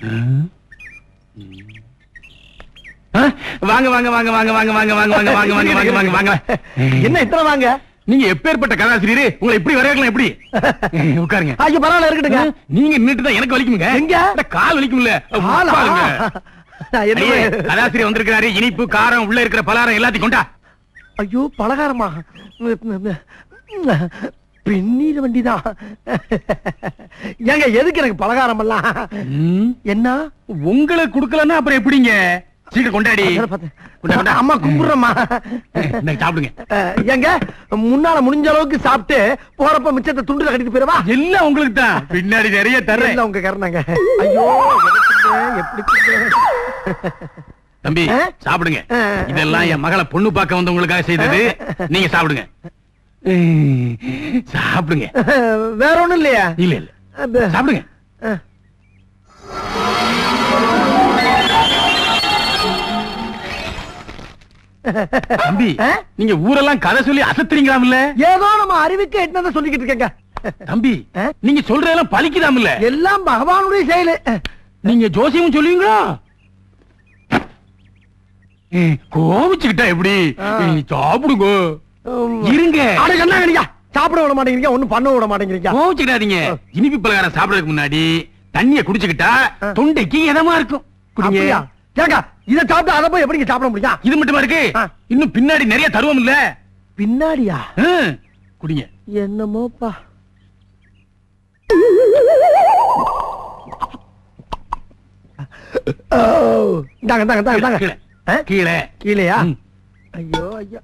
ஆ? வாங்க வாங்க வாங்க வாங்க வாங்க வாங்க வாங்க வாங்க வாங்க வாங்க வாங்க வாங்க வாங்க என்ன இத்தனை வாங்க நீங்க எப்பேற்பட்ட கதாசிரியர் உங்களை இப்படி வரையலாம் எப்படி உட்காருங்க ஐயோ பரவாயில்ல இருக்கட்டுங்க நீங்க நின்னுட்டு தான் எனக்கு வலிக்குமுங்க எங்க? இந்த கால் வலிக்கும்ல ஆளா? உட்காருங்க. என்ன ஐயே, கதாசிரியர் வந்திருக்கிறாரு இனிப்பு காரம் உள்ள இருக்கிற பலகாரம் எல்லாத்தையும் கொண்டா ஐயோ பலகாரமா பின்னீர் வண்டிதான் ஏங்க எதுக்கு எனக்கு பலகாரம் எல்லாம் ம், என்ன உங்களை குடுக்கலன்னா அப்புறம் எப்படிங்க சீக்கிரம் கொண்டாடி அதான பார்த்தேன். கொண்டா, கொண்டா. அம்மா கும்பிடுறம்மா இந்தாங்க, சாப்பிடுங்க அஹ், ஏங்க முன்னால முடிஞ்ச அளவுக்கு சாப்பிட்டு போறப்ப மிச்சத்தை துண்டுல கட்டிட்டு போயிடவா எல்லாம் உங்களுக்கு தான் பின்னாடி நிறைய தர்றேன் எல்லாம் உங்க கரணங்க ஐயோ எனக்குங்க, எப்படிங்க? தம்பி ஆ? சாப்பிடுங்க ஆ. இதெல்லாம் என் மகளை பொண்ணு பார்க்க வந்தவங்களுக்காக செய்தது நீங்க சாப்பிடுங்க ம், சாப்பிடுங்க அஹ், வேற ஒண்ணும் இல்லையா இல்ல இல்ல அந்த- சாப்பிடுங்க அஹ். தம்பி ஆ? நீங்க ஊரெல்லாம் கதை சொல்லி அசத்துறீங்களாம்ல ஏதோ நம்ம அறிவுக்கு எட்டுனதை சொல்லிக்கிட்டு இருக்கேங்க தம்பி ஆ? நீங்க சொல்றதெல்லாம் பலிக்குதாம்ல எல்லாம் பகவானுடைய செயலு நீங்க ஜோசியமும் சொல்லுவீங்களா ம், கோவிச்சுக்கிட்டா எப்படி ஆ. ம், சாப்பிடுங்க உம். இருங்க அட என்னங்க நீங்க சாப்பிட விட மாட்டேங்கிறீங்க ஒண்ணும் பண்ண விட மாட்டேங்கிறீங்க கோவிச்சுக்கிடாதீங்க இனிப்பு பலகாரம் சாப்பிடறதுக்கு முன்னாடி தண்ணிய குடிச்சுக்கிட்டா ஆ. தொண்டைக்கு இதமா இருக்கும் குடிங்க அப்படியா? ஏங்க இத சாப்பிட்டு அதை போய் எப்படிங்க சாப்பிட முடியும் இது மட்டுமா இருக்கு ஆ. இன்னும் பின்னாடி நிறைய தருவோம் இல்ல பின்னாடியா குடிங்க என்னமோப்பா ஓ, இந்தாங்க இந்தாங்க இந்தாங்க இந்தாங்க கீழே ஆ? கீழே கீழையா ம். ஐயோ ஐயோ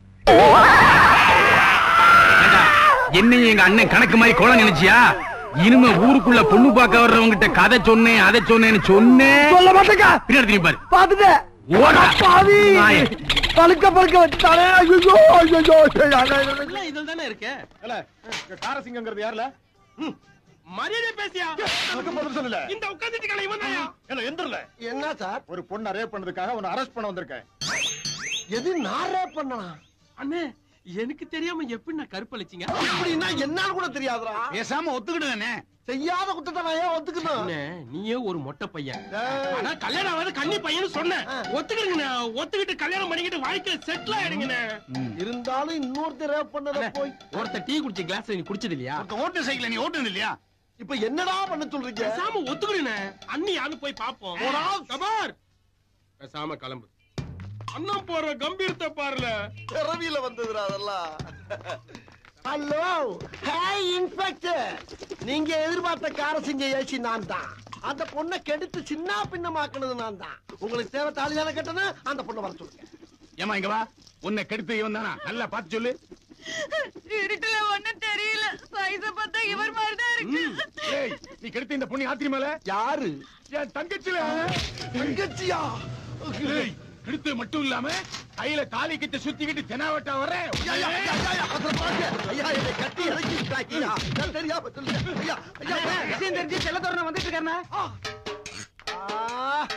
ஏண்டா, என்னையும் எங்க அண்ணன் கணக்கு மாதிரி கோல நினைச்சியா இனிமே ஊருக்குள்ள பொண்ணு பார்க்க வர்றவங்கிட்ட கதை சொன்னேன் அதை சொன்னேன்னு சொன்னேன் சொல்ல மாட்டேங்க பின்னாடி திரும்பி பாரு பாத்துட்டு ஓடா. பாவி நாயே. பழுக்க பழுக்க வச்சுட்டானே ஐயோ ஐயோ எல்லாம் இதில் தானே இருக்கு காரசிங்கிறது யாருல மரியாதை பேசியா அதுக்கு பதில் சொல்லல இந்த உட்கார்ந்துட்டு கலை இவன் தான்யா. என்ன எந்திரல என்ன சார் ஒரு பொண்ணை ரேப் பண்ணதுக்காக உன்னை அரெஸ்ட் பண்ண வந்திருக்கேன் எது நான் ரேப் பண்ணனா அண்ணே எனக்கு தெரியாம எப்படி நான் கருப்பளிச்சிங்க அப்படின்னா என்னால கூட தெரியாதுடா பேசாம ஒத்துக்கிடுவேனே செய்யாத குத்தத்தை நான் ஏன் ஒத்துக்கணும் அண்ணே நீயே ஒரு மொட்டை பையன் ஏய். ஆனா கல்யாணம் ஆகாத கன்னி பையன் சொன்னேன் ஆ. ஒத்துக்கிடுங்கண்ணே ஒத்துக்கிட்டு கல்யாணம் பண்ணிக்கிட்டு வாழ்க்கையில செட்டில் ஆயிடுங்கண்ணே இருந்தாலும் இன்னொருத்தர் ரேப் பண்ணத அண்ணே, போய் ஒருத்தர் டீ குடிச்ச கிளாஸ்ல நீ குடிச்சது இல்லையா ஓட்டு சைக்கிள் நீ ஓட்டுனது இல்லையா இப்ப என்னடா பண்ண சொல்றீங்க பேசாம ஒத்துக்கிடுண்ணே அண்ணி யாரு போய் பாப்போம் போடா. கபார் பேசாம கிளம்பு அண்ணன் போற கம்பீரத்தை பாருல பிறவியில வந்ததுடா அதெல்லாம் ஹலோ ஹாய் இன்ஸ்பெக்டர் நீங்க எதிர்பார்த்த கார செஞ்ச ஏசி நான் தான் அந்த பொண்ணை கெடுத்து சின்ன பின்னமாக்குனது நான் தான் உங்களுக்கு தேவை தாலி தானே கட்டணும் அந்த பொண்ணை வர சொல்லுங்க ஏமா இங்க வா உன்னை கெடுத்து இவன் தானா நல்லா பார்த்து சொல்லு இருட்டுல ஒண்ணும் தெரியல சைஸ பார்த்தா இவர் மாதிரிதான் இருக்கு ஏய் நீ கெடுத்து இந்த பொண்ணு ஆத்திரி மேல யாரு என் தங்கச்சில தங்கச்சியா ஏய், கெடுத்து மட்டும் இல்லாம கையில தாலி கட்டி சுத்திக்கிட்டு தெனாவட்டா வர ஐயா, ஐயா, ஐயா, ஐயா, அதுல பாருங்க. ஐயா, என்னை கட்டி இறக்கி விட்டாங்கய்யா. நான் தெரியாம சொல்லிட்டேன். ஐயா, ஐயா, விஷயம் தெரிஞ்சு செல்ல தோரணம் வந்துட்டு இருக்காருண்ணா ஆ.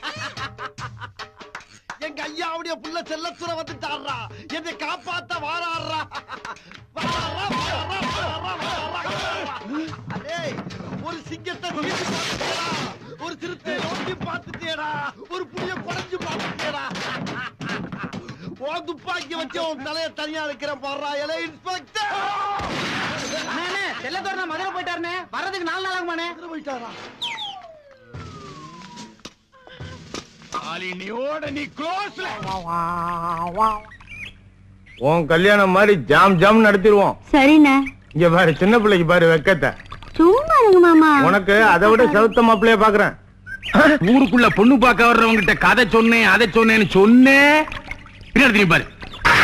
எங்க ஐயாவுடைய புள்ள செல்லத்துற வந்துட்டாரா என்னை காப்பாத்த வாராடுறா வாராடுறா, வாராடுறா, வாராடுறா, வாராடுறா. அடே, ஒரு சிங்கத்தை தீண்டி பார்த்துட்டியேடா. ஒரு சிறுத்தை நோக்கி பார்த்துட்டியேடா ஒரு புளிய குறைஞ்சு பார்த்துட்டியேடா உன் துப்பாக்கி வச்சு உன் தலைய தனியா இருக்கிறேன் பாடுறா இலை இன்ஸ்பெக்டர் செல்ல தோரணம் மதுரை போயிட்டாருண்ணே வர்றதுக்கு நாலு நாள் ஆகுமாண்ணே போயிட்டாரா தாலினியோட நீ க்ளோஸ்ல உன் கல்யாணம் மாதிரி ஜாம் ஜாம் நடத்திடுவோம் சரிண்ணே இங்க பாரு சின்ன பிள்ளைக்கு பாரு வெக்கத்தை சும்மா இருங்க மாமா உனக்கு அதை விட செலுத்த மாப்பிள்ளைய பாக்குறேன் ஊருக்குள்ள பொண்ணு பார்க்க வர்றவங்கிட்ட கதை சொன்னேன் அதை சொன்னேன்னு சொன்னேன் பின்னாடி திரும்பி பாரு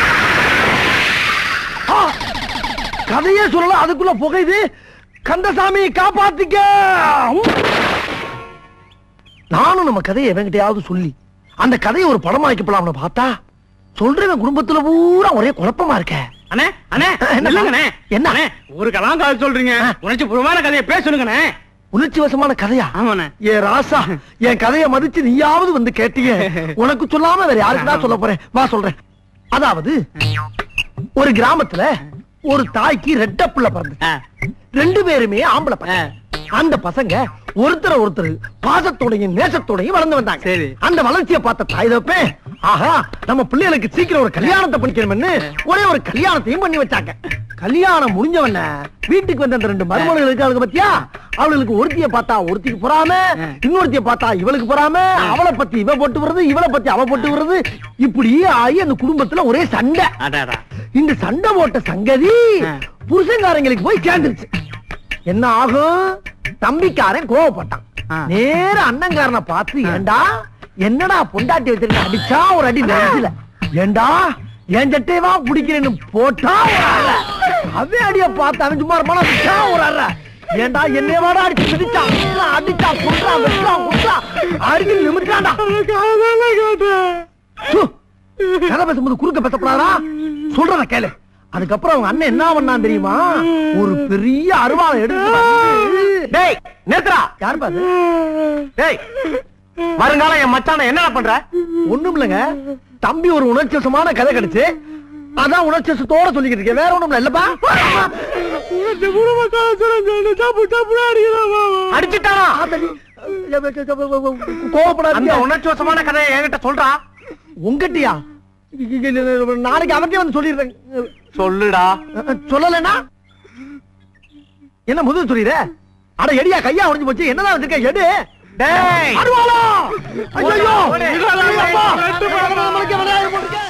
கதையே சொல்லலாம் அதுக்குள்ள புகையுது கந்தசாமி காப்பாத்திக்க நானும் நம்ம கதையை எவன்கிட்டயாவது சொல்லி அந்த கதையை ஒரு படமா வைக்கப்படலாம்னு பார்த்தா சொல்றவன் குடும்பத்துல பூரா ஒரே குழப்பமா இருக்க அண்ணே அண்ணே என்ன? இல்லங்கண்ணே என்ன? அண்ணே ஒரு கலாங்கால சொல்றீங்க உணர்ச்சி பூர்வமான கதையை பேசணுங்கண்ணே உணர்ச்சி வசமான கதையா ஆமாண்ணே ஏ ராசா என் கதையை மதிச்சு நீயாவது வந்து கேட்டீங்க உனக்கு சொல்லாம வேற யாருக்கு தான் சொல்ல போறேன் வா சொல்றேன் அதாவது ஒரு கிராமத்துல ஒரு தாய்க்கு ரெட்ட புள்ள பிறந்து ரெண்டு பேருமே ஆம்பளை பசங்க அந்த பசங்க ஒருத்தர் ஒருத்தர் பாசத்தோடையும் நேசத்தோடையும் வளர்ந்து வந்தாங்க சரி அந்த வளர்ச்சியை பார்த்த தாய் தப்பே ஆஹா நம்ம பிள்ளைகளுக்கு சீக்கிரம் ஒரு கல்யாணத்தை பண்ணிக்கணும்னு ஒரே ஒரு கல்யாணத்தையும் பண்ணி வச்சாங்க கல்யாணம் முடிஞ்சவன வீட்டுக்கு வந்த அந்த ரெண்டு மருமகள் இருக்காளுங்க பத்தியா அவளுக்கு ஒருத்திய பார்த்தா ஒருத்திக்கு பொறாம இன்னொருத்திய பார்த்தா இவளுக்கு பொறாம அவளை பத்தி இவ போட்டு வருது இவளை பத்தி அவ போட்டு வருது இப்படி ஆகி அந்த குடும்பத்துல ஒரே சண்டை இந்த சண்டை போட்ட சங்கதி புருஷங்காரங்களுக்கு போய் சேர்ந்துருச்சு என்ன ஆகும் தம்பிக்காரன் கோவப்பட்டான் நேர அண்ணங்காரனை பார்த்து ஏண்டா என்னடா பொண்டாட்டி வச்சிருக்க அடிச்சா ஒரு அடி நெஞ்சில ஏண்டா என் சட்டையவா பிடிக்கிறேன்னு போட்டா ஒரு அறை. அவன் அடிய பார்த்து அவன் சும்மா இருப்பானா அடிச்சா ஒரு அறை. ஏண்டா என்னைய வாடா அடிச்சு மிதிச்சா அடிச்சா, அடிச்சா குன்றா வெட்டா குன்றா அருகில் நிமிட்டாண்டா சு, கதை பேசும்போது குறுக்க பேசப்படாதா சொல்றத கேளு அதுக்கப்புறம் அவங்க அண்ணன் என்ன பண்ணான் தெரியுமா ஒரு பெரிய அருவாளை எடுத்து வந்து, டேய் நேத்ரா யார் பாது டேய் வருங்காலம் என் மச்சான என்னடா பண்ற ஒண்ணும் இல்லைங்க தம்பி ஒரு உணர்ச்சிசமான கதை கிடைச்சு அதான் உணர்ச்சிசத்தோட சொல்லிக்கிட்டு இருக்கேன் வேற ஒண்ணும் இல்லப்பா அடிச்சுட்டானா கோவப்படாத அந்த உணர்ச்சிவசமான கதையை என்கிட்ட சொல்றா உங்கட்டியா நாளைக்கு அவர்கிட்ட வந்து சொல்லிடுறேன் சொல்லுடா சொல்லலைன்னா என்ன முதல் சொல்லிடுற அட எடியா கையா உடைஞ்சு போச்சு என்னதான் வச்சிருக்க எடு டேய் அருவாளா ஐயோ ஐயப்பா. நம்மளுக்கு விளையாடு போட்டுக்க.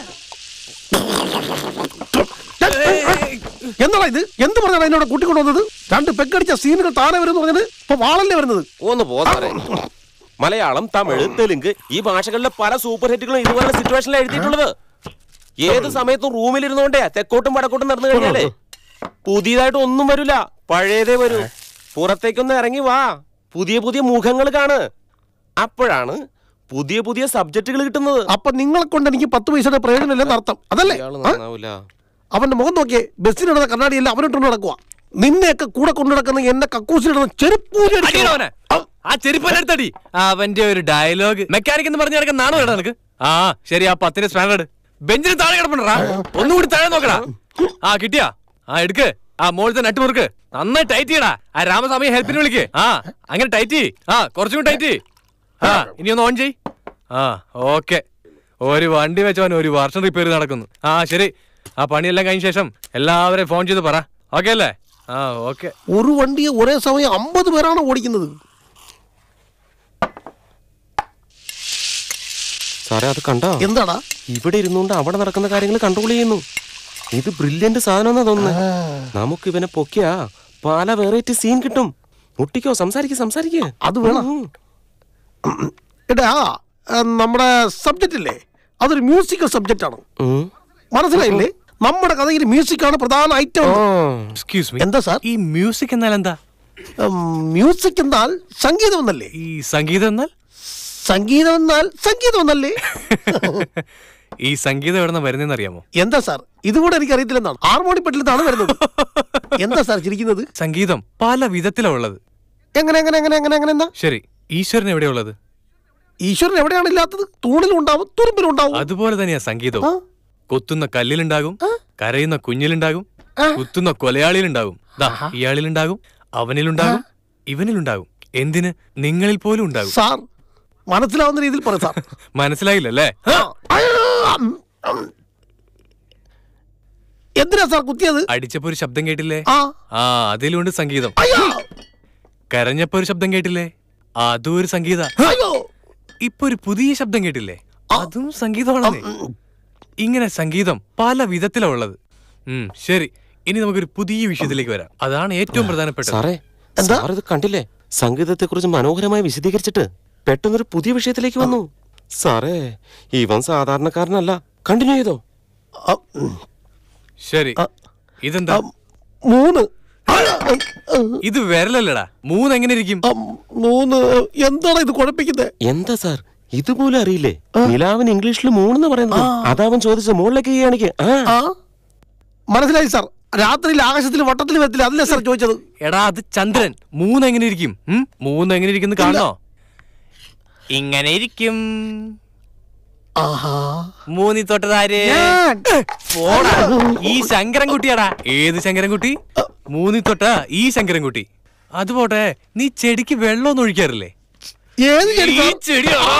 എന്താടാ ഇത് എന്ത് പറഞ്ഞാണ് എന്നോട് കൂട്ടിക്കൊണ്ടുവന്നത് രണ്ട് പെക്കടിച്ച സീനുകൾ താനെ വരുന്നു പറഞ്ഞത് ഇപ്പൊ വാളല്ലേ വരുന്നത് ഒന്ന് പോ സാറേ മലയാളം തമിഴ് തെലുങ്ക് ഈ ഭാഷകളിലെ പല സൂപ്പർ ഹിറ്റുകളും ഇതുപോലെ സിറ്റുവേഷനിൽ എഴുതിയിട്ടുള്ളത് ഏത് സമയത്തും റൂമിലിരുന്നോണ്ടേ തെക്കോട്ടും വടക്കോട്ടും നടന്നു കഴിഞ്ഞാലേ പുതിയതായിട്ട് ഒന്നും വരില്ല പഴയതേ വരൂ പുറത്തേക്കൊന്ന് ഇറങ്ങി വാ പുതിയ പുതിയ മുഖങ്ങൾ കാണ് അപ്പോഴാണ് പുതിയ പുതിയ സബ്ജക്റ്റുകൾ കിട്ടുന്നത് അപ്പൊ നിങ്ങളെ കൊണ്ട് എനിക്ക് പത്ത് പൈസയുടെ പ്രയോജനമില്ലെന്ന് അർത്ഥം അതല്ലേ ഇയാള് ആ? നന്നാവൂല അവന്റെ മുഖം നോക്കിയേ ബസ്സിലിടുന്ന കണ്ണാടിയെല്ലാം അവനിട്ടുണ്ട് നടക്കുക നിന്നെയൊക്കെ കൂടെ കൊണ്ടു നടക്കുന്ന എന്നെ കക്കൂസിലിടുന്ന ചെരുപ്പൂരി അടിയടാ അവനെ. ആ ചെരുപ്പൻ എടുത്തടി അവന്റെ ഒരു ഡയലോഗ് മെക്കാനിക് എന്ന് പറഞ്ഞ നടക്കുന്ന നാണോ കേട്ടോ നിനക്ക് ആ ശരി ആ പത്തിന്റെ സ്റ്റാൻഡേർഡ് ബെഞ്ചിന് താഴെ കിടപ്പണ്ടാ ഒന്നുകൂടി താഴെ നോക്കടാ ആ കിട്ടിയാ ആ എടുക്ക് ആ മോളത്തെ നട്ട് മുറുക്ക് നന്നായി ടൈറ്റ് ചെയ്യടാ ആ രാമസ്വാമി ഹെൽപ്പിന് വിളിക്ക് ആ അങ്ങനെ ടൈറ്റ് ചെയ്യ് ആ കുറച്ചും കൂടി ടൈറ്റ് ചെയ്യ് ആ ഇനി ഒന്ന് ഓൺ ചെയ് ആ ഓക്കെ ഒരു വണ്ടി വെച്ചവൻ ഒരു വർഷം റിപ്പയർ നടക്കുന്നു ആ ശരി ആ പണിയെല്ലാം കഴിഞ്ഞ ശേഷം എല്ലാവരെയും ഫോൺ ചെയ്ത് പറ ഓക്കെ അല്ലേ ആ ഓക്കെ ഒരു വണ്ടിയെ ഒരേ സമയം അമ്പത് പേരാണ് ഓടിക്കുന്നത് സാറേ അത് കണ്ടോ എന്താടാ ഇവിടെ ഇരുന്നുകൊണ്ട് അവിടെ നടക്കുന്ന കാര്യങ്ങൾ കൺട്രോൾ ചെയ്യുന്നു ഇത് ബ്രില്യന്റ് സാധനം തോന്നുന്നു നമുക്ക് ഇവനെ പൊക്കിയാ പല വെറൈറ്റി സീൻ കിട്ടും മുട്ടിക്കോ സംസാരിക്കോ സംസാരിക്കോ അത് വേണം. എടാ ആ, നമ്മുടെ സബ്ജക്റ്റ് ഇല്ലേ അതൊരു മ്യൂസിക്കൽ സബ്ജക്റ്റ് ആണ് മനസ്സിലായില്ലേ നമ്മുടെ കഥയിൽ മ്യൂസിക് ആണ് പ്രധാന ഐറ്റം എക്സ്ക്യൂസ് മീ എന്താ സാർ ഈ മ്യൂസിക് എന്നാൽ എന്താ മ്യൂസിക് എന്നാൽ സംഗീതം എന്നല്ലേ ഈ സംഗീതം എന്നാൽ സംഗീതം എന്നാൽ സംഗീതം എന്നല്ലേ ഈ സംഗീതം എവിടെ നിന്ന് വരുന്നതെന്ന് അറിയാമോ എന്താ സാർ ഇതുകൂടെ എനിക്ക് അറിയത്തില്ലെന്നാണ് ഹാർമോണി പെട്ടിൽ നിന്നാണ് വരുന്നത് എന്താ സാർ ചിരിക്കുന്നത് സംഗീതം പല വിധത്തിലാണ് ഉള്ളത് എങ്ങനെ എങ്ങനെ എങ്ങനെ എങ്ങനെ എങ്ങനെ എന്താ ശരി ഈശ്വരൻ എവിടെയാ ഉള്ളത് ഈശ്വരൻ എവിടെയാണ് ഇല്ലാത്തത് തൂണിലും ഉണ്ടാവും തുരുമ്പിലും ഉണ്ടാവും അതുപോലെ തന്നെയാ സംഗീതവും ആ. കൊത്തുന്ന കല്ലിലുണ്ടാകും കരയുന്ന കുഞ്ഞിലുണ്ടാകും കുത്തുന്ന കൊലയാളിയിലുണ്ടാകും ദാ ഇയാളിലുണ്ടാകും അവനിലുണ്ടാകും ഇവനിലുണ്ടാകും എന്തിന് നിങ്ങളിൽ പോലും ഉണ്ടാകും സാർ മനസ്സിലാവുന്ന രീതിയിൽ പറ സാർ മനസ്സിലായില്ലല്ലേ എന്തിനാ സാർ കുത്തിയത് അടിച്ചപ്പോ ഒരു ശബ്ദം കേട്ടില്ലേ ആ ആ അതിലുണ്ട് സംഗീതം അയ്യോ കരഞ്ഞപ്പോ ഒരു ശബ്ദം കേട്ടില്ലേ അതും ഒരു സംഗീത അയ്യോ ഇപ്പൊ ഒരു പുതിയ ശബ്ദം കേട്ടില്ലേ അതും സംഗീതമാണെന്നേ ഇങ്ങനെ സംഗീതം പല വിധത്തിലാ ഉള്ളത് ഉം ശരി ഇനി നമുക്കൊരു പുതിയ വിഷയത്തിലേക്ക് വരാം അതാണ് ഏറ്റവും പ്രധാനപ്പെട്ടത് സാറേ എന്താ? സാർ ഇത് കണ്ടില്ലേ സംഗീതത്തെ കുറിച്ച് മനോഹരമായി വിശദീകരിച്ചിട്ട് പെട്ടെന്നൊരു പുതിയ വിഷയത്തിലേക്ക് വന്നു സാറേ ഇവൻ സാധാരണക്കാരനല്ല കണ്ടിന്യൂ ചെയ്തോ ആ, ഉം, ശരി ആ. ഇതെന്താ ആ, മൂന്ന് ആ, ആ, ഇത് വിരലല്ലടാ മൂന്ന് എങ്ങനെ ഇരിക്കും ആ, മൂന്ന് എന്താണ് ഇത് കുഴപ്പിക്കുന്നത് എന്താ സാർ ഇതുപോലെ അറിയില്ലേ നിലാവിന് ഇംഗ്ലീഷിൽ മൂന്നെന്ന് പറയുന്നത് അതാവൻ ചോദിച്ച മുകളിലേക്ക് കാണിക്ക് ആ മനസ്സിലായി സാർ രാത്രിയിൽ ആകാശത്തിൽ വട്ടത്തിൽ വരത്തില്ല അതല്ലേ സാർ ചോദിച്ചത് എടാ അത് ചന്ദ്രൻ മൂന്ന് എങ്ങനെ ഇരിക്കും ഉം? മൂന്ന് എങ്ങനെ ഇരിക്കുന്നു കാണോ ഇങ്ങനെ ഇരിക്കും ആഹാ മൂന്നി തൊട്ടതാര് ഞാൻ. പോടാ ഈ ശങ്കരൻകുട്ടിയാടാ ഏത് ശങ്കരൻകുട്ടി മൂന്നി തൊട്ട ഈ ശങ്കരൻകുട്ടി അത് പോട്ടെ നീ ചെടിക്ക് വെള്ളമൊന്നും ഒഴിക്കാറില്ലേ ഏത് ചെടി ഈ ചെടി ആ!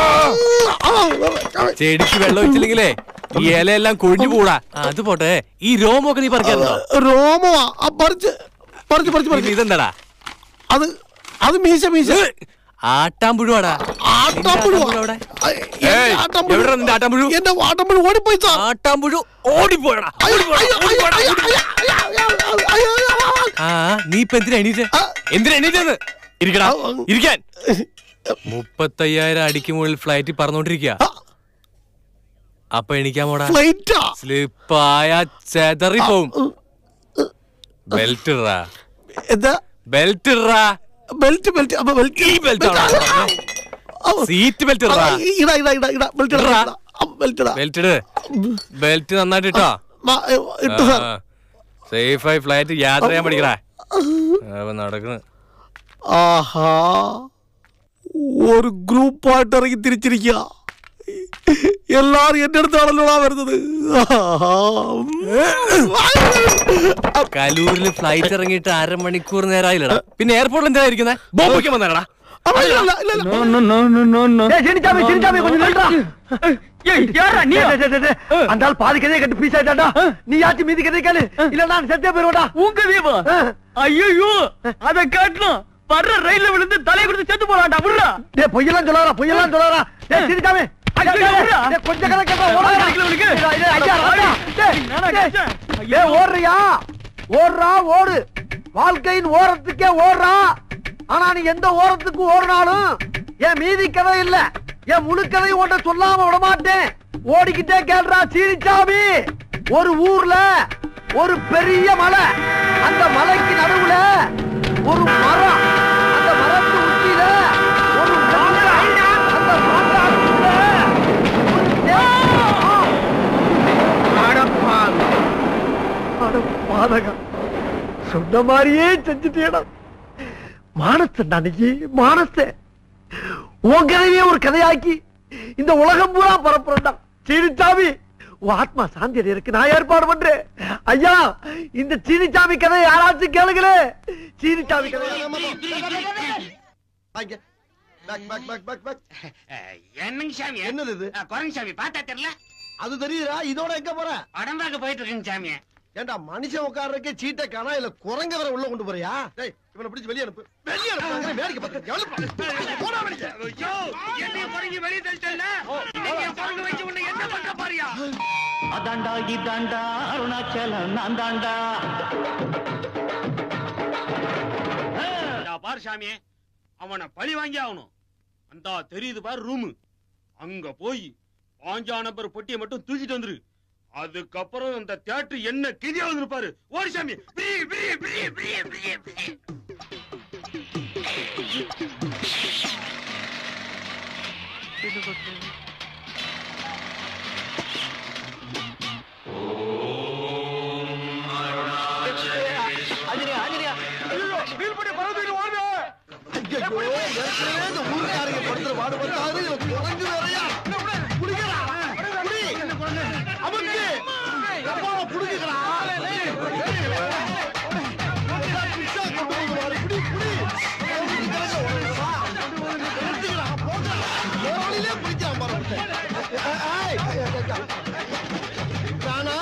ചെടിക്ക് വെള്ളം ഒഴിച്ചില്ലെങ്കിലേ ഈ ഇലയെല്ലാം കൊഴിഞ്ഞു പോടാ അത് പോട്ടെ ഈ രോമൊക്കെ നീ പറിക്കാറുണ്ടോ രോമോ പറിച്ച് പറിച്ച് പറിച്ച് പിന്നെ പറിച്ച് ഇതെന്താടാ അത് അത് മീശ മീശ ആട്ടാമ്പുഴുവാടാ ആട്ടാമ്പുഴു നിന്റെ ആട്ടാമ്പുഴു എവിടെ? ഏയ്, എവിടെടാ നിന്റെ ആട്ടാമ്പുഴു? എന്റെ ആട്ടാമ്പുഴു ഓടിപ്പോയി സാർ ആട്ടാമ്പുഴു ഓടിപ്പോയടാ അയ്യോ, അയ്യോ, അയ്യോ, അയ്യോ, അയ്യോ, അയ്യോ, അയ്യോ, അയ്യോ, അയ്യോ. ആ നീ ഇപ്പൊ എന്തിനാ എണീറ്റേ ആ. എന്തിനാ എണീറ്റെന്ന് ഇരിക്കടാ ആ, ആ. ഇരിക്കാൻ മുപ്പത്തയ്യായിരം അടിക്ക് മുകളിൽ ഫ്ലൈറ്റിൽ പറന്നോണ്ടിരിക്കുക അപ്പൊ എണീക്കാൻ പോടാ ഫ്ലൈറ്റാ സ്ലിപ്പായ ചെതറി പോവും ബെൽറ്റ് ഇടാ എന്താ ബെൽറ്റ് ഇടാ ബെൽറ്റ് ബെൽറ്റ് അപ്പൊ ബെൽറ്റ് ഈ belt ആണോ? സീറ്റ് ബെൽറ്റ് ഇടാ ഇടാ ഇടാ ഇടാ ഇടാ ബെൽറ്റ് ഇടാ ഇടാ. ഇടാ. ആ, ബെൽറ്റ് ഇടാ ബെൽറ്റ് ഇട് ബെൽറ്റ് നന്നായിട്ട് ഇട്ടോ മാ- ഏ, ഇട്ടു സാർ സേഫ് ആയി ഫ്ലൈറ്റ് യാത്ര ചെയ്യാൻ പഠിക്കടാ അപ്പൊ നടക്കണ് ആഹാ ഒരു ഗ്രൂപ്പായിട്ട് ഇറങ്ങി തിരിച്ചിരിക്കുക എല്ലാരും എന്റെ അടുത്താണല്ലോടാ വരുന്നത് ആഹാ. കലൂരിൽ ഫ്ലൈറ്റ് ഇറങ്ങിയിട്ട് അരമണിക്കൂർ നേരമായില്ലടാ പിന്നെ എയർപോർട്ടിൽ എന്തിനാ ഇരിക്കുന്നത് ബോംബിക്കാൻ വന്നേടാ അപ്പൊ ഇല്ല, ഇല്ല, ഇല്ല, ഇല്ല. சினிச்சாமி சினிச்சாமி கொஞ்சம் நில்றா அந்த ஆள் பாதி கதையை கட்டு பீஸ் ஆயிட்டாடா நீ யாச்சும் மீதி கதையை கேளு இல்ல நான் செத்தே போயிருவோடா உன் கதையவா ஐயோ அத காட்டணும் வர்ற ரயில்ல விழுந்து தலை கொடுத்து செத்து போறான்டா விடுறா டே பொய்யெல்லாம் சொல்லாரா பொய்யெல்லாம் சொல்லாரா டே சினிச்சாமி கொஞ்சம் கதை கேட்டா ஓடுறியா ஓடுறியா ஓடுறா ஓடு வாழ்க்கையின் ஓரத்துக்கே ஓடுறா ஆனா நீ எந்த ஓரத்துக்கு ஓடினாலும் என் மீதி கதை இல்ல என் முழு கதையும் உன்ட்ட சொல்லாம விட மாட்டேன் ஓடிக்கிட்டே கேள்றா சீனிச்சாமி ஒரு ஊர்ல ஒரு பெரிய மலை அந்த மலைக்கு நடுவுல ஒரு மரம் அந்த மரத்து உச்சியில ஒரு மாங்காய். அந்த மாங்காய்க்குள்ள ஒரு தேங்காய். அட பாதகம் சொன்ன மாதிரியே செஞ்சுட்டேடா மானஸ்தன் அன்னைக்கு மானஸ்த உன் கதையே ஒரு கதையாக்கி இந்த உலகம் பூரா பரப்புறா சீனிச்சாமி உன் ஆத்மா சாந்தி அடையறதுக்கு நான் ஏற்பாடு பண்றேன் ஐயா இந்த சீனிச்சாமி கதை யாராச்சும் கேளுங்களே சீனிச்சாமி கதை என்னங்க சாமி என்னது இது குரங்கு சாமி பார்த்தா தெரியல அது தெரியுதா இதோட எங்க போற உடம்பாக்க போயிட்டு இருக்குங்க சாமி ஏண்டா மனுஷன் உட்கார்றதுக்கே சீட்டை காணா இல்ல குரங்க வர உள்ள கொண்டு போறியா டேய் இவனை பிடிச்சு வெளிய அனுப்பு வெளிய அனுப்பு வேடிக்கை பார்த்து எவ்வளவு போடா வெளிய என்னைய குரங்கு வெளியே தள்ளிட்டல இன்னைக்கு என் குரங்கு வச்சு உன்னை என்ன பண்ண பாரியா அதாண்டா இதாண்டா அருணாச்சலம் நான் தாண்டா பாரு சாமி அவனை பழி வாங்கி ஆகணும் அந்த தெரியுது பாரு ரூமு அங்க போய் பாஞ்சா நம்பர் பொட்டியை மட்டும் தூக்கிட்டு வந்துரு அதுக்கப்புறம் அந்த தியேட்டர் என்ன கிதியாவது பாரு ஓடி சாமி பிரி, பிரி, பிரி, பிரி, பிரி, பிரி. ஐயோ ஏற்கனவே இந்த ஊர்க்காரங்க படுத்துற பாடு பார்த்தாரு இதுல குரங்கு வேறயா புடிங்கடா புடி அமுக்கு எப்பா புடிங்கடா பிச்சா கொண்டு வந்து பாரு புடி புடி நிறுத்துங்கடா, போங்கடா. என் வழியிலே பிடிக்கிறான் பாரு உன்னை. ஏய், ஏய், ஏய், ஏய். ராணா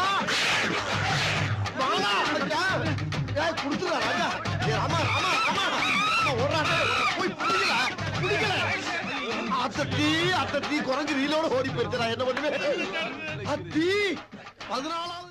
வாடா, அடக்கா. ஏய், குடுத்துடுறா, ராஜா. ஏய், ராமா, ராமா, ராமா. ராமா, ஓடுறா, டேய். போய் பிடிக்கல, பிடிக்கல. அத்தத்தி, அத்தத்தி, குரங்கு ரீலோட ஓடி போயிருச்சுடா, என்ன பண்ணுவேன் அத்தி பதினாலாவது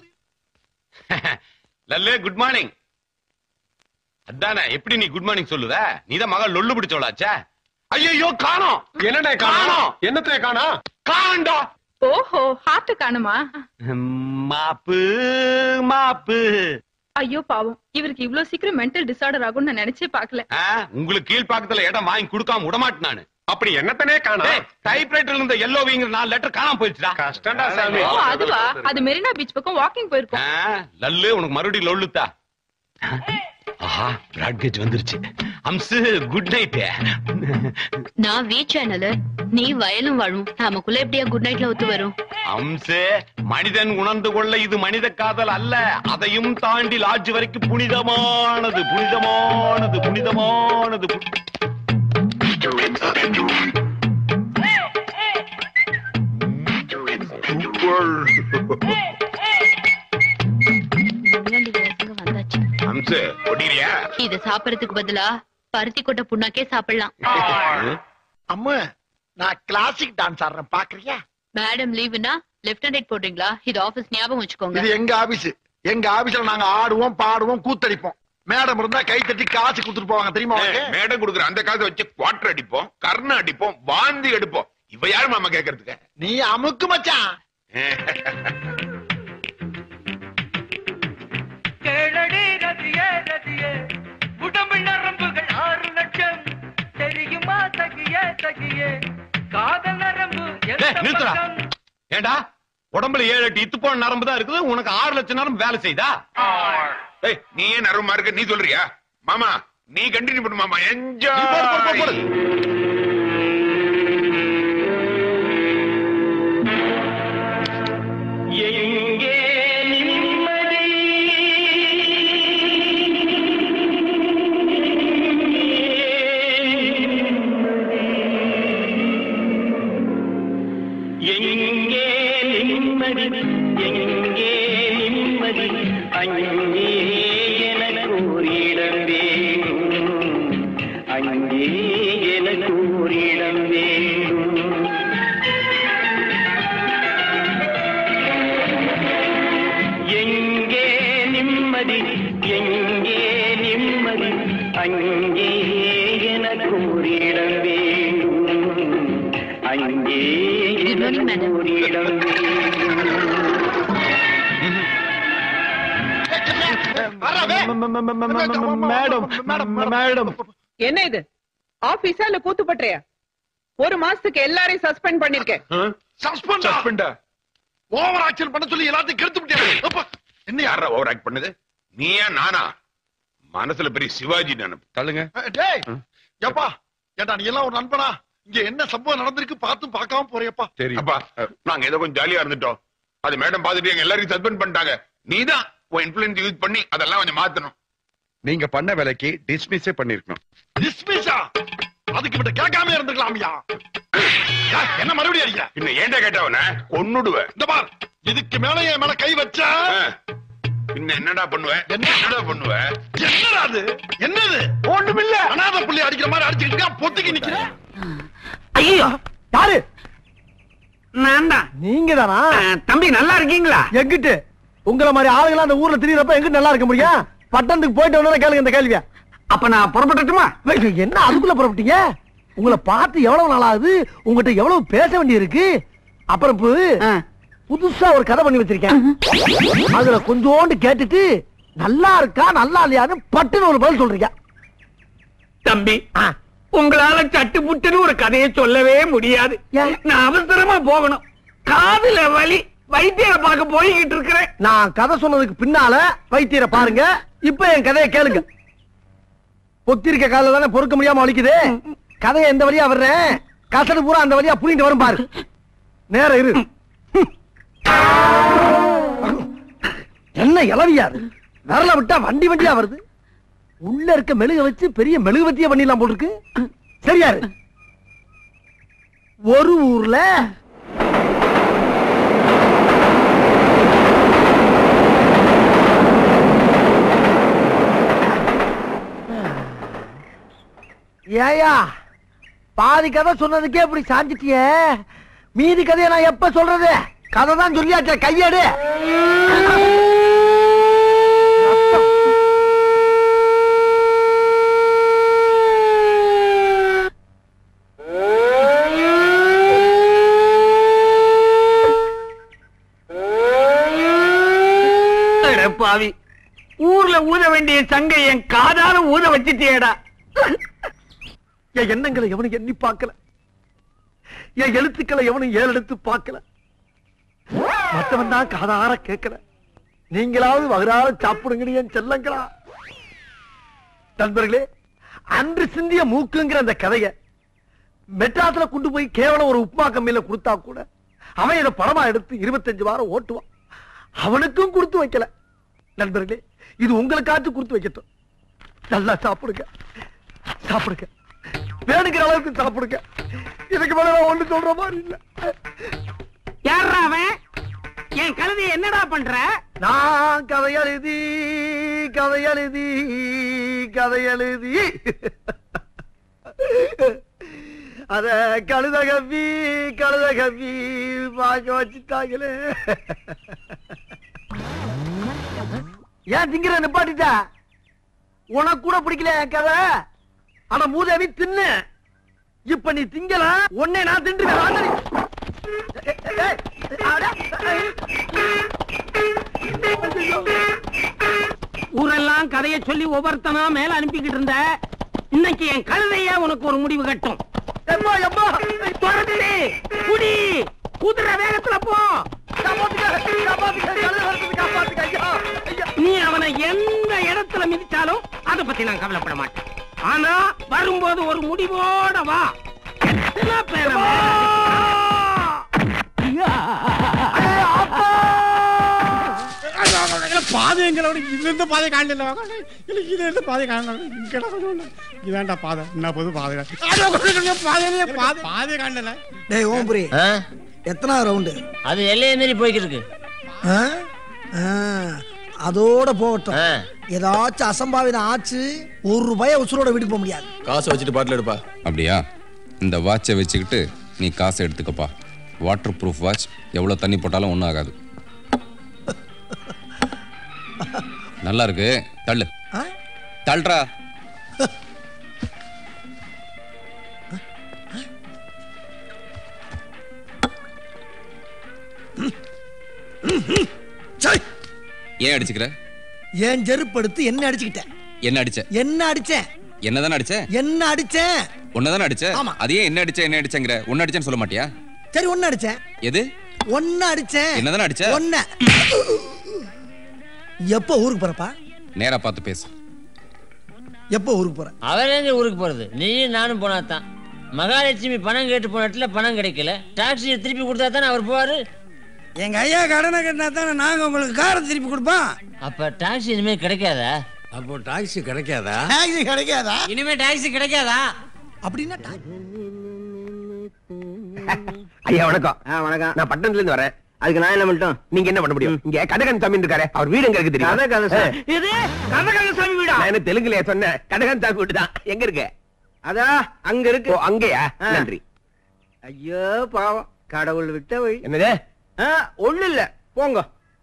லல்லு குட் மார்னிங் அதானே எப்படி நீ குட் மார்னிங் சொல்லுவ நீதான் மகள் லொல்லு பிடிச்சவளாச்சா ஐயோ காணோம் என்னடா காணோம் என்னத்தை காணா காணோம்டா ஓஹோ ஹார்ட் காணுமா மாப்பு மாப்பு ஐயோ பாவம் இவருக்கு இவ்ளோ சீக்கிரம் மென்டல் டிசார்டர் ஆகும்னு நான் நினைச்சே பார்க்கல ஆ, உங்களுக்கு கீழ்பாக்கத்துல இடம் வாங்கி கொடுக்காம விடமாட்டேன் நானு அப்படி என்னத்தனே காணா டைப்ரைட்டர்ல இருந்த எல்லோவிங்கிற நாலு லெட்டர் காணாம போயிடுச்சுடா கஷ்டம்டா சாமி ஓ அதுவா அது மெரினா பீச் பக்கம் வாக்கிங் போயிருக்கோம் ஆ, லல்லு உனக்கு மறுபடியும் லொல்லுத்தா ஆஹா பிராட்கேஜ் வந்துருச்சு அம்சு குட் நைட் நான் வி சேனல் நீ வயலும் வாழும் நமக்குள்ள எப்படியா குட் நைட்ல ஒத்து வரும் அம்சே மனிதன் உணர்ந்து கொள்ள இது மனித காதல் அல்ல அதையும் தாண்டி லாட்ஜ் வரைக்கும் புனிதமானது புனிதமானது புனிதமானது பு- முன்னாடி வயசுங்க வந்தாச்சு அம்சு ஒட்டிரியா இத சாப்பிடறதுக்கு பதிலா பருத்தி கொட்டை புண்ணாக்கே சாப்பிடலாம் அம்மா நான் கிளாசிக் டான்ஸ் ஆடுறேன் பாக்குறியா மேடம் லீவுனா லெஃப்ட் ஹேண்ட் ரைட் போடுறீங்களா இது ஆபீஸ் ஞாபகம் வச்சுக்கோங்க இது எங்க ஆபீஸ் எங்க ஆபீஸ்ல நாங்க ஆடுவோம் பாடுவோம் கூத்தடிப்போம் மேடம் இருந்தா கை தட்டி காசு கொடுத்துட்டு போவாங்க தெரியுமா உனக்கு? மேடம் கொடுக்குற அந்த காசை வச்சு குவார்டர் அடிப்போம் கர்ண அடிப்போம் வாந்தி எடுப்போம் இவ யாரு மாமா கேக்குறதுக்கு நீ அமுக்கு மச்சான் கேளடி ரதியே ரதியே உடம்பு நரம்புகள் ஆறு லட்சம் தெரியுமா தகியே தகியே காதல் நரம்பு எந்த டேய், நிறுத்துடா. பக்கம்? ஏண்டா உடம்புல ஏழு எட்டு இத்து போன நரம்பு தான் இருக்குது உனக்கு ஆறு லட்சம் நரம்பு வேலை செய்தா ஏய், நீ ஏன் நரமா இருக்க நீ சொல்றியா மாமா நீ கண்டினியூ பண்ணு மாமா நீ போடு, போடு, போடு, என்ஜாய் போடு. எங்கே நிம்மதி எங்கே நிம்மதி எங்கே நிம்மதி அங்கே எனக்கு ஒரு இடம் வேணும் அங்கே எனக்கு ஒரு இடம் வேணும் எங்கே நிம்மதி எங்கே நிம்மதி அங்கே எனக்கு ஒரு இடம் வேண்டும் அங்கே எனக்கு ஒரு இடம் மேடம் மேடம் என்ன இது ஆபீஸா இல்ல கூத்து பண்றியா ஒரு மாசத்துக்கு எல்லாரையும் சஸ்பெண்ட் பண்ணிருக்கேன் சஸ்பெண்ட் சஸ்பெண்ட் ஓவர் ஆக்ஷன் பண்ண சொல்லி எல்லாத்தையும் கெடுத்து விட்டியா என்ன யாரா ஓவர் ஆக்ட் பண்ணது நீயா நானா மனசுல பெரிய சிவாஜி நினைப்பு தள்ளுங்க டேய் எப்பா ஏண்டா நீ எல்லாம் ஒரு நண்பனா இங்க என்ன சம்பவம் நடந்திருக்கு பார்த்தும் பார்க்காம போறியப்பா சரி அப்பா நாங்க ஏதோ கொஞ்சம் ஜாலியா இருந்துட்டோம் அது மேடம் பாத்துட்டு எங்க எல்லாரையும் சஸ்பெண்ட் பண்ணிட்டாங்க நீதான் உன் இன்ஃபுளுன்ஸ் யூஸ் பண்ணி அதெல்லாம் கொஞ்சம் மாத்தணும் நீங்க பண்ண வேலைக்கு டிஸ்மிஸே பண்ணிருக்கணும் டிஸ்மிஸா அதுக்கு விட்ட கேட்காம இருந்துக்கலாமியா ஏய், என்ன மறுபடியும் அடிக்க இன்னும் ஏன்டா கேட்டவன கொன்னுடுவேன் இந்த பார் இதுக்கு மேல என் மேல கை வச்ச இன்னும் என்னடா பண்ணுவேன் என்னடா பண்ணுவேன் என்னடா அது என்னது ஒண்ணுமில்ல அனாதை புள்ளி அடிக்கிற மாதிரி அடிச்சுக்கிட்டு பொத்துக்கி நிக்கிறேன் ஐயோ யாரு நான் தான் நீங்க தானா தம்பி நல்லா இருக்கீங்களா எங்கிட்டு உங்கள மாதிரி ஆளுங்களா அந்த ஊர்ல திரியறப்ப எங்கிட்டு நல்லா இருக்க முடியும் பட்டணத்துக்கு போயிட்டு வந்தா கேளுங்க இந்த கேள்வியா அப்ப நான் புறப்பட்டுமா என்ன அதுக்குள்ள புறப்பட்டீங்க உங்களை பார்த்து எவ்வளவு நாள் ஆகுது உங்ககிட்ட எவ்வளவு பேச வேண்டியிருக்கு அப்புறம் இப்ப புதுசா ஒரு கதை பண்ணி வச்சிருக்கேன் அதுல கொஞ்சோண்டு கேட்டுட்டு நல்லா இருக்கா நல்லா இல்லையான்னு பட்டுன்னு ஒரு பதில் சொல்றீங்க தம்பி உங்களால சட்டு புட்டுன்னு ஒரு கதையை சொல்லவே முடியாது நான் அவசரமா போகணும் காதுல வலி வைத்தியரை பார்க்க போய்கிட்டு இருக்கிறேன் நான் கதை சொன்னதுக்கு பின்னால வைத்தியரை பாருங்க இப்ப என் கதையை கேளுங்க பொத்திருக்க கால தானே பொறுக்க முடியாம வலிக்குது கதையை எந்த வழியா வர்றேன் கசடு பூரா அந்த வழியா புரிந்து வரும் பாரு நேரம் இரு என்ன இளவியாது விரல விட்டா வண்டி வண்டியா வருது உள்ள இருக்க மெழுக வச்சு பெரிய மெழுகுவத்திய பண்ணிடலாம் போல் இருக்கு சரியாரு ஒரு ஊர்ல ஏயா பாதி கதை சொன்னதுக்கே இப்படி சாஞ்சிட்டியே மீதி கதையை நான் எப்ப சொல்றது கதை தான் சொல்லியாச்சே கையேடு அட பாவி ஊர்ல ஊத வேண்டிய சங்கை என் காதால ஊத வச்சிட்டியேடா என் எண்ணங்களை எவனும் எண்ணி பார்க்கல என் எழுத்துக்களை எவனும் ஏறெடுத்து பார்க்கல மத்தவன் தான் காதார கேட்கல நீங்களாவது வகுறாத சாப்பிடுங்கடி என் செல்லங்களா நண்பர்களே அன்று சிந்திய மூக்குங்கிற அந்த கதைய மெட்ராஸ்ல கொண்டு போய் கேவலம் ஒரு உப்புமா கம்மியில கொடுத்தா கூட அவன் இதை படமா எடுத்து இருபத்தஞ்சு வாரம் ஓட்டுவான் அவனுக்கும் கொடுத்து வைக்கல நண்பர்களே இது உங்களுக்காச்சும் கொடுத்து வைக்கட்டும் நல்லா சாப்பிடுங்க சாப்பிடுங்க வேணுங்கிற அளவுக்கு சாப்பிடுங்க இதுக்கு மேல நான் ஒண்ணு சொல்ற மாதிரி இல்ல யாரா அவன் என் கழுதைய என்னடா பண்ற நான் கதை எழுதி கதை எழுதி கதை எழுதி அத கழுத கப்பி கழுத கப்பி பார்க்க வச்சுட்டாங்களே ஏன் திங்கிற நிப்பாட்டிட்ட உனக்கு கூட பிடிக்கல என் கதை ஆனா மூதேவி தின்னு இப்ப நீ திங்கல உன்னை நான் தின்றுவேன் வாங்க நீ. ஏய், ஏய், ஏய், ஊரெல்லாம் கதைய சொல்லி ஒவ்வொருத்தனா மேல அனுப்பிக்கிட்டு இருந்த இன்னைக்கு என் கழுதைய உனக்கு ஒரு முடிவு கட்டும் எம்மா, எம்மா. துரத்து குடி குதிரை வேகத்துல போ காப்பாத்துக்க, காப்பாத்துக்க, கழுதை வரதுக்கு காப்பாத்துக்க, ஐயா, ஐயா. நீ அவனை எந்த இடத்துல மிதிச்சாலும் அத பத்தி நான் கவலைப்பட மாட்டேன் ஆனா வரும்போது ஒரு முடிவோட வா எத்தனை பேரை பாதை எங்களோட இந்த பாதை காணல இல்லை இது எந்த பாதை காணல இங்கடா கொஞ்சம் இதாண்டா பாதை என்ன போது பாதை பாதையிலேயே பாதை பாதை காணல டேய் ஓம்புரி எத்தனை ரவுண்டு அது எல்லையை மீறி போய்கிட்டு இருக்கு அதோட போகட்டும் ஏதாச்சும் அசம்பாவிதம் ஆச்சு ஒரு ரூபாய உசுரோட வீட்டுக்கு போக முடியாது காசை வச்சுட்டு பாட்டில் எடுப்பா அப்படியா இந்த வாட்சை வச்சுக்கிட்டு நீ காசை எடுத்துக்கப்பா வாட்டர் ப்ரூஃப் வாட்ச் எவ்வளோ தண்ணி போட்டாலும் ஒன்றும் ஆகாது நல்லா இருக்கு தள்ளு தள்ளுறா ஏன் அடிச்சுக்கிற ஏன் செருப்பு எடுத்து என்ன அடிச்சுக்கிட்டேன் என்ன அடிச்ச என்ன அடிச்சேன் என்னதானே அடிச்ச என்ன அடிச்சேன் உன்னதானே அடிச்ச ஆமா. அதையே என்ன அடிச்ச என்ன அடிச்சங்கிற உன்ன அடிச்சேன்னு சொல்ல மாட்டியா சரி ஒன்னு அடிச்சேன் எது ஒன்னு அடிச்சேன் என்னதானே அடிச்ச ஒன்ன எப்போ ஊருக்கு போறப்பா நேரா பார்த்து பேசு எப்போ ஊருக்கு போற அவர் எங்க ஊருக்கு போறது நீயும் நானும் போனா தான் மகாலட்சுமி பணம் கேட்டு போன இடத்துல பணம் கிடைக்கல டாக்ஸியை திருப்பி கொடுத்தா தானே அவர் போவாரு எங்க ஐயா கடனை கட்டினா தானே நாங்க உங்களுக்கு காரை திருப்பி கொடுப்போம் அப்ப டாக்ஸி இனிமே கிடைக்காதா அப்போ டாக்ஸி கிடைக்காதா டாக்ஸி கிடைக்காதா இனிமே டாக்ஸி கிடைக்காதா அப்படின்னா ஐயா வணக்கம் வணக்கம் நான் பட்டணத்துல இருந்து வரேன் அதுக்கு நான் என்ன பண்ணிட்டோம் நீங்க என்ன பண்ண முடியும் இங்க கதகன் சாமி இருக்காரு அவர் வீடு எங்க இருக்கு தெரியும் கதகன் சாமி. இது கதகன் சாமி வீடா? நான் என்ன தெலுங்குல சொன்னேன் கதகன் சாமி வீடு தான் எங்க இருக்கு அதா அங்க இருக்கு ஓ அங்கயா ஆ. நன்றி ஐயோ பாவம் கடவுள் விட்ட வழி என்னது ஒண்ணு இல்ல போங்க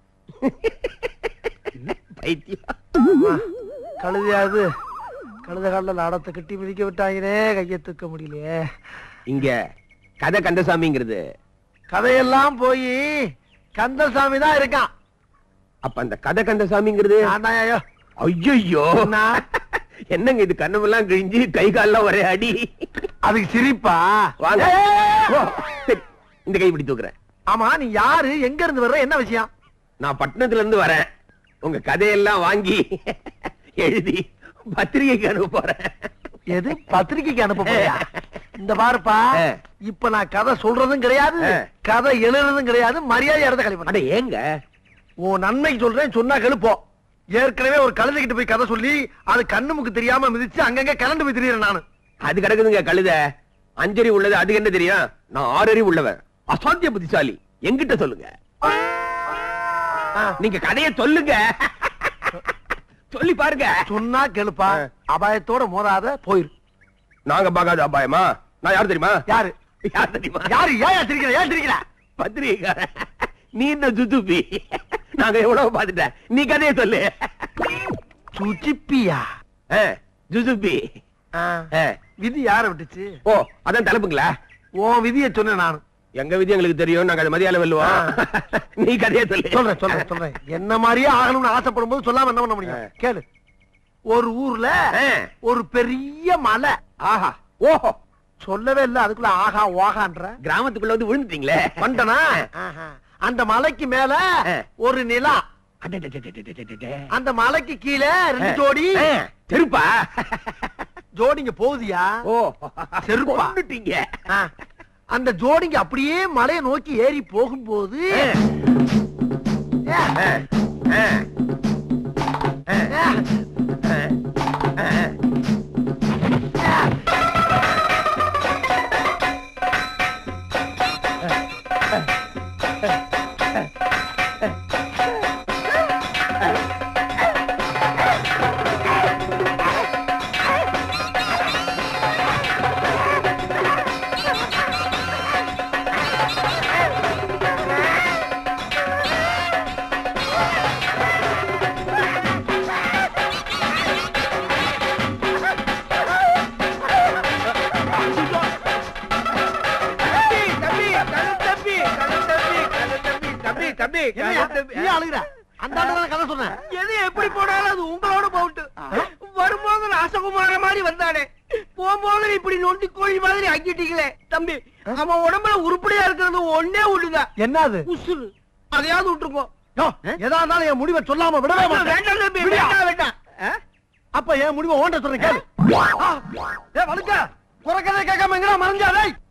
பைத்தியம் கழுதையாது கழுத காலில் நாடத்தை கட்டி மிதிக்க விட்டாங்களே கையை தூக்க முடியலையே இங்க கதை கந்தசாமிங்கிறது கதையெல்லாம் போய் கந்தசாமி தான் இருக்கான் அப்ப அந்த கதை கந்தசாமிங்கிறது ஐயோ ஐயோ என்னங்க இது கண்ணமெல்லாம் கிழிஞ்சு கை கால்லாம் ஒரே அடி அதுக்கு சிரிப்பா வாங்க ஏய்! ஓ, சரி, இந்த கை இப்படி தூக்குறேன் ஆமா நீ யாரு எங்க இருந்து வர்ற என்ன விஷயம் நான் பட்டணத்துல இருந்து வரேன் உங்க கதையெல்லாம் வாங்கி எழுதி பத்திரிகைக்கு அனுப்ப போறேன் எது பத்திரிக்கைக்கு அனுப்ப போறியா இந்த பாருப்பா இப்ப நான் கதை சொல்றதும் கிடையாது கதை எழுதுறதும் கிடையாது மரியாதை இடத்த கழிவு அட ஏங்க உன் நன்மைக்கு சொல்றேன் சொன்னா கெழுப்போ ஏற்கனவே ஒரு கழுதைகிட்ட போய் கதை சொல்லி அது கண்ணுமுக்கு தெரியாம மிதிச்சு அங்கங்க கலண்டு போய் திரியறேன் நானு அது கிடக்குதுங்க கழுத அஞ்சறி உள்ளது அதுக்கு என்ன தெரியும் நான் ஆறறி உள்ளவன் அசாத்திய புத்திசாலி என்கிட்ட சொல்லுங்க நீங்க கதைய சொல்லுங்க சொல்லி பாருங்க சொன்னா கெழுப்பா அபாயத்தோட மோதாத போயிரு நாங்க பார்க்காத அபாயமா நான் யார் தெரியுமா யாரு யார் தெரியுமா யாரு ஏன் திரிக்கிற ஏன் திரிக்கிற பத்திரிகைக்காரன் நீ இந்த ஜுதுபி நாங்க எவ்வளவு பார்த்துட்டேன் நீ கதைய சொல்லு சுச்சிப்பியா ஜுதுபி விதி யார விட்டுச்சு ஓ அதான் தலைப்புங்களா உன் விதிய சொன்னேன் நானு எங்க விதி எங்களுக்கு தெரியும் நாங்க அதை மதியால வெல்லுவோம் நீ கதைய சொல்லு சொல்றேன் சொல்றேன் சொல்றேன் என்ன மாதிரியே ஆகணும்னு ஆசைப்படும் போது சொல்லாம என்ன பண்ண முடியும் கேளு ஒரு ஊர்ல ஒரு பெரிய மலை ஆஹா ஓஹோ சொல்லவே இல்ல அதுக்குள்ள ஆகா ஓகான்ற கிராமத்துக்குள்ள வந்து விழுந்துட்டீங்களே வந்தனா அந்த மலைக்கு மேல ஒரு நிலா அந்த மலைக்கு கீழே ரெண்டு ஜோடி செருப்பா ஜோடிங்க போகுதியா ஓ செருப்பா கொன்னுட்டீங்க. ஆ. அந்த ஜோடிங்க அப்படியே மலையை நோக்கி ஏறி போகும்போது என்னய்யா? நீ அழுகுற அந்த ஆளு தான் கதை சொன்னேன் எது எப்படி போனாலும் அது உங்களோட போட்டு வரும்போது ராசகுமார மாதிரி வந்தானே போகும்போது இப்படி நொண்டி கோழி மாதிரி ஆக்கிட்டீங்களே தம்பி அவன் உடம்புல உருப்படியா இருக்கிறது ஒன்னே ஒண்ணுதான் என்னது உசுறு அதையாவது விட்டுருக்கோம் யோ, எதா இருந்தாலும் என் முடிவை சொல்லாம விடவே மாட்டேன். வேண்டாம் தம்பி, விடியா? வேண்டாம், வேண்டாம். அப்ப என் முடிவை ஓண்ட சொல்றேன் கேளு ஆ, ஏ வழுக்க குறைக்கதை கேட்காம எங்கடா மறைஞ்சாலே